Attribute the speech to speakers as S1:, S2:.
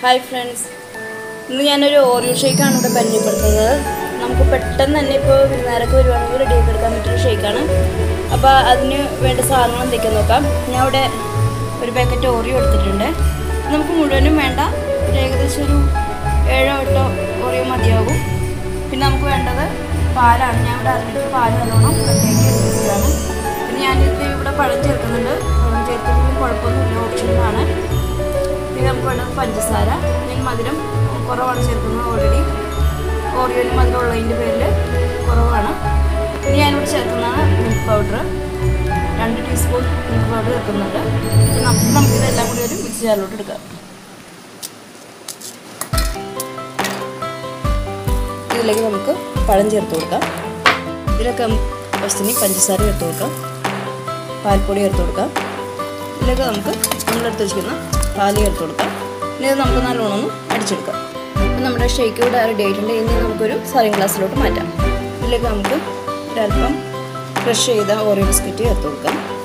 S1: hi friends ഇന്ന് ഞാനൊരു Oreo ഷേക്കാണ് ഇവിടെ പരിചയപ്പെടുത്തുന്നത് നമുക്ക് പെട്ടെന്ന് തന്നെ ഇപ്പോൾ വിരുന്നേരൊക്കെ വരുവാണെങ്കിൽ റെഡിയാക്കി എടുക്കാൻ പറ്റിയൊരു ഷേക്കാണ് അപ്പോൾ അതിന് വേണ്ട സാധനങ്ങൾ എന്തൊക്കെയാന്ന് നോക്കാം ഞാൻ ഇവിടെ ഒരു പാക്കറ്റ് ഓറിയോ എടുത്തിട്ടുണ്ട് നമുക്ക് മുഴുവനും വേണ്ട ഒരു ഏകദേശം ഒരു ഏഴോ എട്ടോ ഓറിയോ മതിയാകും പിന്നെ നമുക്ക് വേണ്ടത് പാലാണ് ഞാൻ ഇവിടെ അര ലിറ്റർ പാല് നല്ലോണം കട്ടിയാക്കി എടുത്തിട്ടാണ് പിന്നെ ഞാനിത് ഇവിടെ പഴം ചേർക്കുന്നുണ്ട് പഴം ചേർക്കുന്നതിന് കുഴപ്പമൊന്നുമില്ല ഓപ്ഷനിലാണ് പിന്നെ നമുക്ക് വേണ്ടത് പഞ്ചസാര ഞാൻ മധുരം കുറവാണ് ചേർക്കുന്നത് ഓൾറെഡി ഓറിയോന് മധുരം ഉള്ളതിൻ്റെ പേരിൽ കുറവാണ് ഇനി ഞാനിവിടെ ചേർക്കുന്നതാണ് മിൽക്ക് പൗഡർ രണ്ട് ടീസ്പൂൺ മിൽക്ക് പൗഡർ ചേർക്കുന്നുണ്ട് ഇനി നമുക്ക് നമുക്കിതെല്ലാം കൂടി ഒരു മിക്സി ജാറിലോട്ട് എടുക്കാം ഇതിലേക്ക് നമുക്ക് പഴം ചേർത്ത് കൊടുക്കാം ഇതിലൊക്കെ ഫസ്റ്റിന് പഞ്ചസാര ചേർത്ത് കൊടുക്കാം പാൽപ്പൊടി ചേർത്ത് കൊടുക്കാം ഇതിലേക്ക് നമുക്ക് നമ്മളെടുത്ത് വെച്ചിരിക്കുന്ന പാല് ചേർത്ത് കൊടുക്കാം ഇനി ഇത് നമുക്ക് നല്ലോണം ഒന്ന് അടിച്ചെടുക്കാം അപ്പം നമ്മുടെ ഷേക്ക് ഇവിടെ റെഡി ആയിട്ടുണ്ട് ഇനി നമുക്കൊരു സർവിങ് ഗ്ലാസ്സിലോട്ട് മാറ്റാം ഇതിലേക്ക് നമുക്ക് ഒരല്പം ഫ്രഷ് ചെയ്ത ഓറിയോ ബിസ്ക്കറ്റ് ചേർത്ത് കൊടുക്കാം